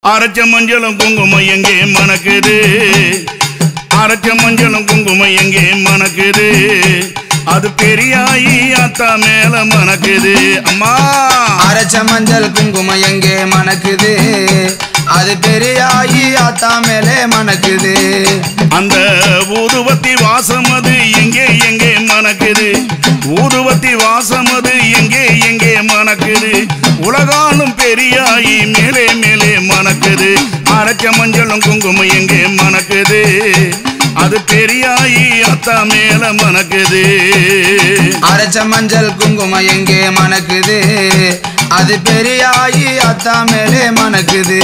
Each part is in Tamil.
அரைச்ச மஞ்சளும் குங்குமம் எங்கே மணக்குது அரைச்ச மஞ்சளும் குங்குமம் எங்கே மணக்குது அது பெரியாயி அத்தா மேல மணக்குது அம்மா அரைச்ச மஞ்சள் குங்குமம் எங்கே மணக்குது அது பெரியாயி ஆத்தா மேலே மணக்குது அந்த ஊதுவத்தி வாசம் அது எங்கே எங்கே மணக்குது ஊதுவத்தி வாசம் அது எங்கே எங்கே மணக்குது உலகாலும் பெரியாயி மேலே மேலே மணக்குது அரைச்ச மஞ்சளும் குங்குமம் எங்கே மணக்குது அது பெரியாயி அத்தா மேல மணக்குது அரைச்ச மஞ்சள் குங்குமம் எங்கே மணக்குது அது பெரியாயி ஆத்தா மேலே மணக்குது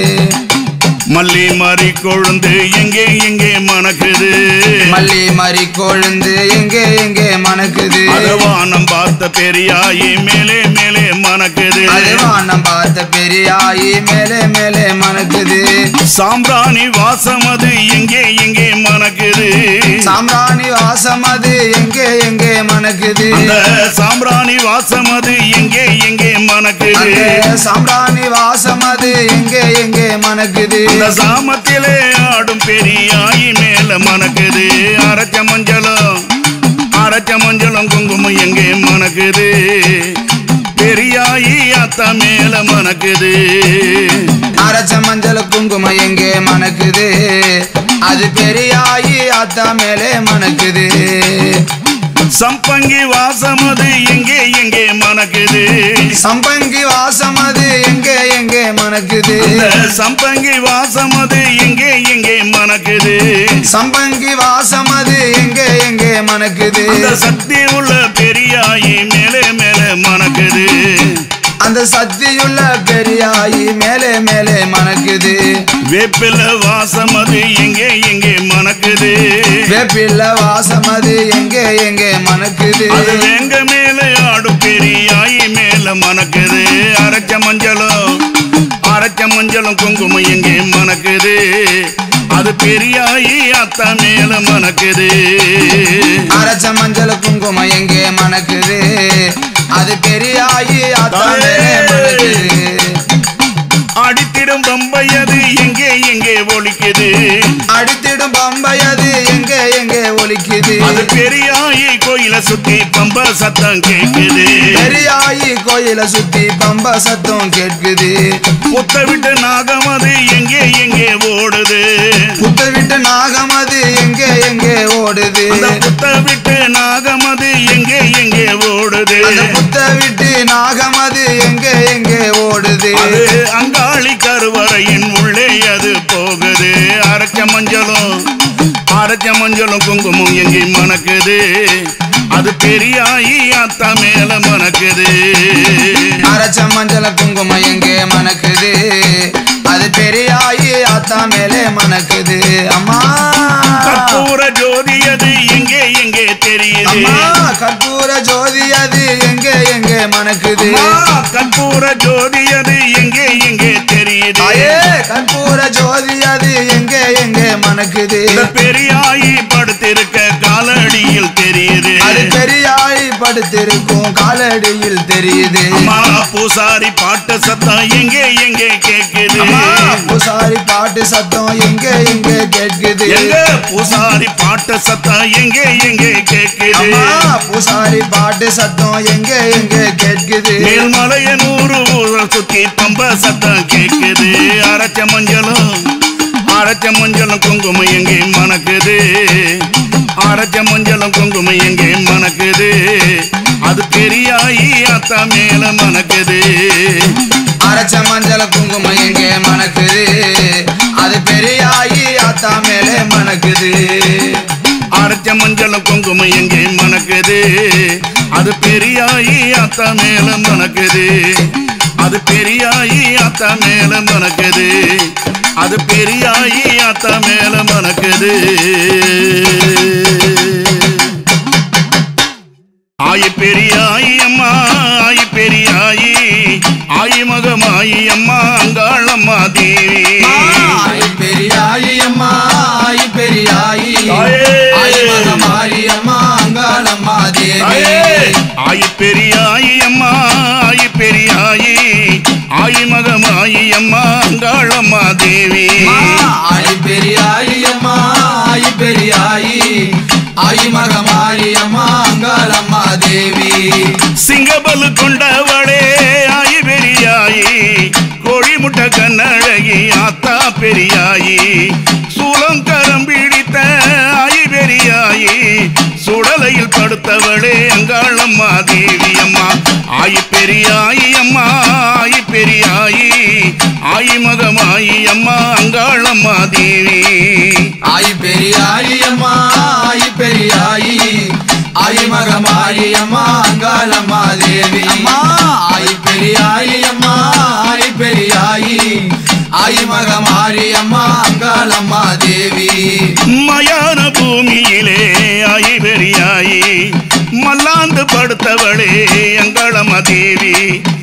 மல்லி மாறி கொழுந்து எங்கே எங்கே மணக்குது மல்லி மறி கொழுந்து எங்கே எங்கே மணக்குது அதுவானம் பார்த்த பெரியாயி மேலே மேலே மணக்குது அதுவானம் பார்த்த பெரியாயி மேலே மேலே மணக்குது சாம்பிராணி வாசம் அது எங்கே எங்கே மணக்குது சாம்பிராணி வாசம் அது எங்கே எங்கே மணக்குது அந்த சாம்பிராணி வாசம் அது எங்கே எங்கே மணக்குது அந்த சாம்பிராணி வாசம் அது எங்கே எங்கே மணக்குது அந்த சாமத்திலே ஆடும் பெரியாயி மேல மணக்குது அரைச்ச மஞ்சளும் அரைச்ச மஞ்சளும் குங்குமம் எங்கே மணக்குது பெரியாயி அத்தா மேல மணக்குது அரைச்ச மஞ்சள் குங்குமம் எங்கே மணக்குது அது பெரியாயி ஆத்தா மேலே மணக்குது சம்பங்கி வாசம் அது எங்கே எங்கே மணக்குது சம்பங்கி வாசம் அது எங்கே எங்கே மணக்குது அந்த சம்பங்கி வாசம் அது எங்கே எங்கே மணக்குது சம்பங்கி வாசம் அது எங்கே எங்கே மணக்குது அந்த சக்தி உள்ள பெரியாயி மேலே மேலே மணக்குது அந்த சக்தியுள்ள பெரியாயி மேலே மேலே மணக்குது வேப்பில வாசம் அது எங்கே எங்கே மணக்குது வேப்பில்ல வாசம் அது எங்கே எங்கே மணக்குது அது எங்க மேலே ஆடும் பெரியாயி மேல மணக்குது அரைச்ச மஞ்சளும் அரைச்ச மஞ்சளும் குங்குமம் எங்கே மணக்குது அது பெரியாயி அத்தா மேல மணக்குது அரைச்ச மஞ்சள் குங்குமம் எங்கே மணக்குது அது பெரியாயி ஆத்தா மேலே மணக்குது அடித்திடும் பம்பை அது எங்கே எங்கே ஒலிக்குது அடித்திடும் பம்பை அது எங்கே எங்கே ஒலிக்குது அது பெரியாயி கோயில சுத்தி பம்ப சத்தம் கேக்குது பெரியாயி கோயில சுத்தி பம்ப சத்தம் கேட்குது புத்த விட்டு நாகம் அது எங்கே எங்கே ஓடுது புத்த விட்டு நாகம் அது எங்கே எங்கே ஓடுது அந்த புத்த விட்டு நாகம் அது எங்கே எங்கே ஓடுது அந்த புத்த விட்டு நாகம் அது எங்கே எங்கே ஓடுது அது அங்காளி கருவறையின் உள்ளே அது போகுது அரைச்ச மஞ்சளும் அரைச்ச மஞ்சளும் குங்குமம் எங்கே மணக்குது அது பெரியாயி அத்தா மேல மணக்குது அரைச்ச மஞ்சள் குங்குமம் எங்கே மணக்குது அது பெரியாயி ஆத்தா மேலே மணக்குது அம்மா கற்பூர ஜோதி அது எங்கே எங்கே தெரியுது அம்மா கற்பூர ஜோதி அது எங்கே எங்கே மணக்குது அம்மா, கற்பூர ஜோதி அது எங்கே எங்கே தெரியுது தாயே கற்பூர ஜோதி அது எங்கே எங்கே மணக்குது இந்த பெரியாயி படுத்திருக்க காலடியில் தெரியுது அது பெரியாய் படுத்திருக்கும் காலடியில் தெரியுது அம்மா பூசாரி பாட்டு சத்தம் எங்கே எங்கே கேக்குது அம்மா பூசாரி பாட்டு சத்தம் எங்கே எங்கே கேட்குது எங்க பூசாரி பாட்டு சத்தம் எங்கே எங்கே கேக்குது அம்மா பூசாரி பாட்டு சத்தம் எங்கே எங்கே கேட்குது மேல்மலைய நூறு ஊரை சுத்தி பம்ப சத்தம் கேக்குது அரைச்ச மஞ்சளும் அரைச்ச மஞ்சளும் குங்குமம் எங்கே மணக்குது அரைச்ச மஞ்சளும் குங்குமம் எங்கே மணக்குது அது பெரியாயி அத்தா மேல மணக்குது அரைச்ச மஞ்சள் குங்குமம் எங்கே மணக்குது அது பெரியாயி ஆத்தா மேலே மணக்குது அரைச்ச மஞ்சளும் குங்குமம் எங்கே மணக்குது அது பெரியாயி அத்தா மேல மணக்குது அது பெரியாயி அத்தா மேல மணக்குது அது பெரியாயி அத்தா மேல மணக்குது ஆயி பெரியாயி அம்மா ஆயி பெரியாயி ஆயி மகமாயி அம்மா அங்காளம்மா தேவி ஆய் பெரியாயி அம்மா ஆய் பெரியாயி தாயே. ஆய் மகமாரி அம்மா அங்காளம்மா தேவி தாயே, ஆயி பெரியாயி அம்மா ஆயி பெரியாயி ஆயி மகமாயி அம்மா அங்காள அங்காளம்மா தேவி ஆயி பெரியாயி அம்மா ஆயி பெரியாயி ஆயி மகமாயி அம்மா அங்காளம்மா தேவி சிங்கபலு கொண்டவளே ஆயி பெரியாயி கோழி முட்டை கண்ணழகி ஆத்தா பெரியாயி சூலங்கரம் பிடித்த ஆயி பெரியாயி சுடலையில் படுத்தவளே அங்காளம்மா தேவி அம்மா ஆயி பெரியாயி அம்மா ஆயி பெரியாயி ஆயி மகமாயி அம்மா அங்காளம்மா தேவி ஆயி பெரியாயி அம்மா ஆயி பெரியாயி ஆயி மகமாயி அம்மா அங்காளம்மா தேவி அம்மா ஆயி பெரியாயி அம்மா ஆயி பெரியாயி ஆயி மகமாரி அம்மா அங்காளம்மா தேவி மயான பூமியிலே ஆயி பெரியாயி மல்லாந்து படுத்தவளே அங்காளம்மா தேவி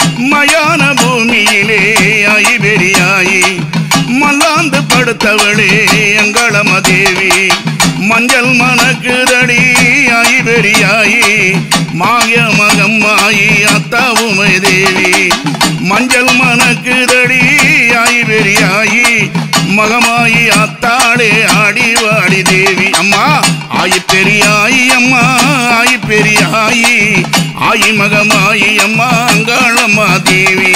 மயான பூமியிலே ஆயி பெரியாயி மல்லாந்து படுத்தவளே அங்காளம்மா தேவி மஞ்சள் மணக்குதடி ஆயி பெரியாயி மாய மகம்மாயி அத்தா உமை தேவி மஞ்சள் மணக்குதடி ஆயி பெரியாயி மகமாயி அத்தாளே ஆடி வாடி தேவி அம்மா ஆயி பெரியாயி அம்மா ஆயி பெரியாயி ஆயி மகமாயி அம்மா அங்காளம்மா தேவி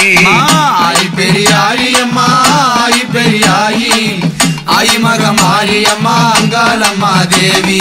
ஆயி பெரியாயி அம்மா ஆயி பெரியாயி ஆயி மகமாரி அம்மா அங்காளம்மா தேவி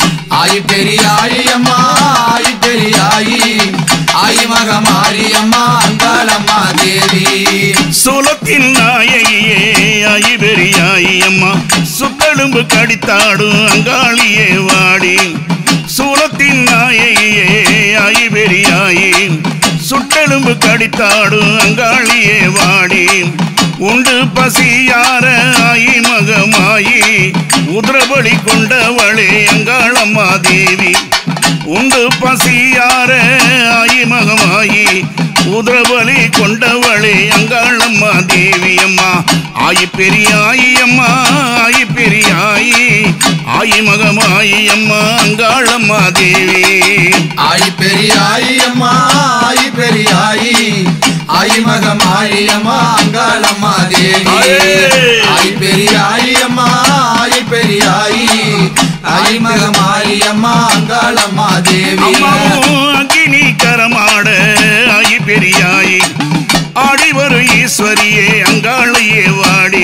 ஆயி பெரியாயி அம்மா ஆயி பெரியாயி ஆயி மகமாரி அம்மா அங்காளம்மா தேவி சுலத்தின் நாயகியே ஆயி பெரியாயி அம்மா சுத்தெலும்பு கடித்தாடும் அங்காளியே வாடி சூலத்தின் நாயகியே ஆயி பெரியாயி சுட்டெலும்பு கடித்தாடும் அங்காளியே வாடி உண்டு பசியார ஆயி மகமாயி உதிரபலி கொண்டவளே அங்காளம்மா தேவி உண்டு பசியார ஆயி மகமாயி உதிரபலி கொண்டவளே அங்காளம்மா தேவி அம்மா ஆயி பெரியாயி அம்மா ஆயி பெரியாயி ஆயி மகமாயி அம்மா அங்காளம்மா தேவி ஆயி பெரியாயி அம்மா ஆயி பெரியாயி ஆயி மகமாரி அம்மா அங்காளம்மா தேவி ஆயி பெரியாயி அம்மா ஆயி பெரியாயி ஆயி மகமாரி அம்மா அங்காளம்மா தேவி அம்மாவும் அக்கினி கரமாட ஆயி பெரியாயி ஆடி வரும் ஈஸ்வரியே அங்காளையே வாடி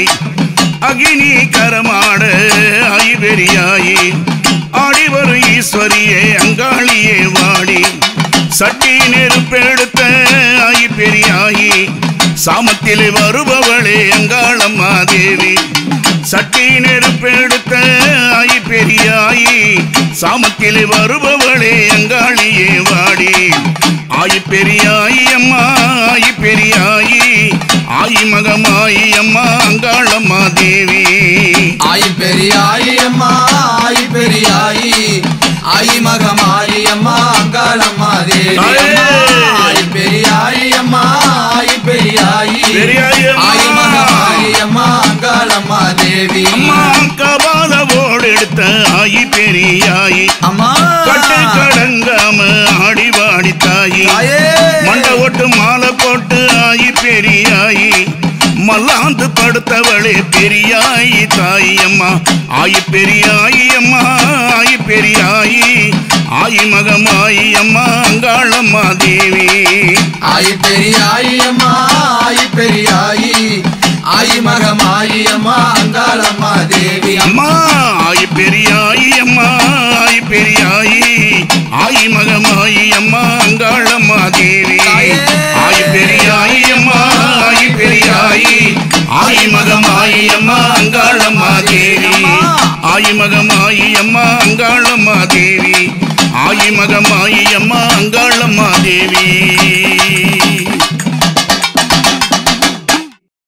அகினி கரமாட ஆயி பெரியாயி ஆடி வரும் ஈஸ்வரியே அங்காளியே வாடி சட்டி நெருப்பெடுத்த ஆயி பெரியாயி சாமத்திலே வருபவளே அங்காளம்மா தேவி சட்டி நெருப்பெடுத்த ஆயி பெரியாயி சாமத்திலே வருபவளே அங்காளியே வாடி ஆயி பெரியாயி அம்மா ஆயி பெரியாயி ஆயி மகமாயி அம்மா அங்காளம்மா தேவி ஆயி பெரியாயி அம்மா ஆயி பெரியாயி ஆயி மகமாரி அம்மா அங்காளம்மா தேவி தாயே! ஆயி பெரியாயி அம்மா ஆயி பெரியாயி பெரியாயி அம்மா! ஆயி மகமாரி அம்மா அங்காளம்மா தேவி அம்மா கபாலவோடு எடுத்த ஆயி பெரியாயி அம்மா கட்டு கடங்காம ஆடி வாடி தாயி தாயே! மண்ட ஓட்டு மாலை போட்டு ஆயி பெரியாயி மல்லாந்து படுத்தவளே பெரியாயி தாயி அம்மா ஆயி பெரியாயி அம்மா ஆயி பெரியாயி ஆயி மகமாயி அம்மா அங்காளம்மா தேவி ஆயி பெரியாயி அம்மா ஆயி பெரியாயி ஆயி மகமாயி அம்மா அங்காளம்மா தேவி அம்மா ஆயி பெரியாயி அம்மா ஆயி பெரியாயி ஆயி மகமாயி அம்மா அங்காளம்மா தேவி தாயே! ஆயி பெரியாயி அம்மா ஆயி பெரியாயி ஆயி மகமாயி அம்மா அங்காளம்மா தேவி ஆயி மகமாயி அம்மா அங்காளம்மா தேவி ஆயி மகமாயி அம்மா அங்காளம்மா தேவி